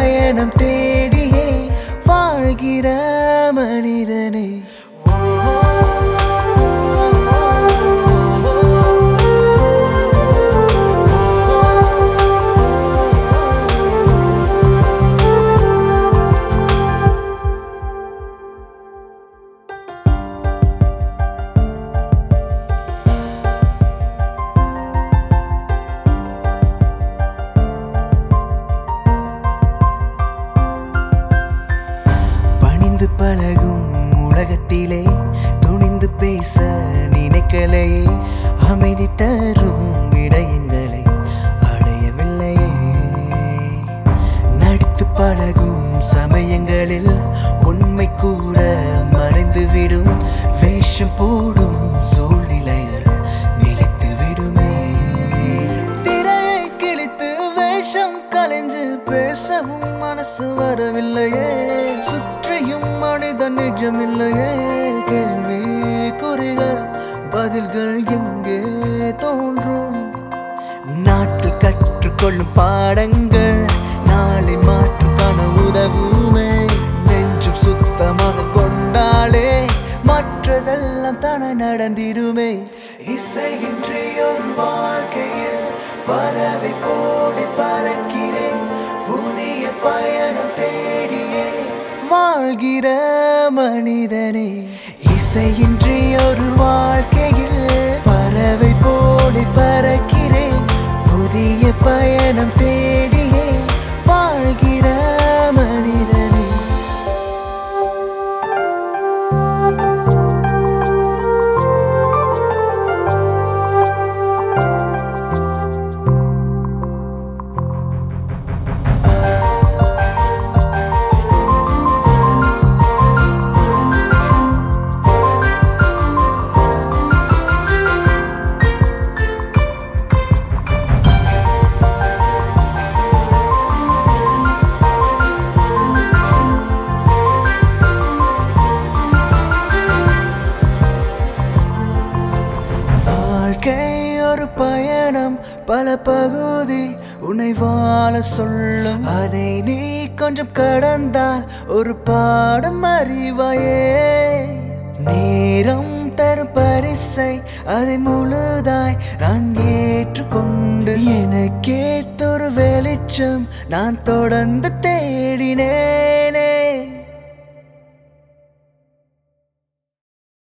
பயணம் தேடியே வாழ்கிற மனிதனே பணிந்து பழகும் உலகத்திலே துணிந்து பேச நினைக்கலையே அமைதி தரும் விடயங்களை அடையவில்லையே நடித்து பழகும் சமயங்களில் உண்மை கூட மறைந்துவிடும் வேஷம் போடும் சூழ்நிலைகள் நிலைத்து விடுமே திரையை கிழித்து வேஷம் கலைஞ்சு பேசவும் மனசு வரவில்லையே சுற்றியும் மனித நிஜமில்லையே கேள்வி குறிகள் பதில்கள் எங்கே தோன்றும் நாட்டில் கற்றுக்கொள்ளும் பாடங்கள் நாளை மாற்றம் காண உதவுமே நெஞ்சும் சுத்தமாக கொண்டாலே மற்றதெல்லாம் தானே நடந்திடுமே இசையின்றி ஒரு வாழ்க்கையில் பறவை போடி பறக்கிறேன் புதிய பயணம் தேடியே வாழ்கிற மனிதனே இசையின்றி ஒரு வாழ்க்கையில் பறவை போடி பறக்கிறேன் புதிய பயணம் தேடியே வாழ்கிற மனிதனே வாழ்க்கை ஒரு பயணம் பல பகுதி உன்னை வாழ சொல்லும் அதை நீ கொஞ்சம் கடந்தால் ஒரு பாடம் அறிவாயே நேரம் தரும் பரிசை அதை முழுதாய் நான் ஏற்றுக்கொண்டு எனக்கேத்தொரு வெளிச்சம் நான் தொடர்ந்து தேடினேனே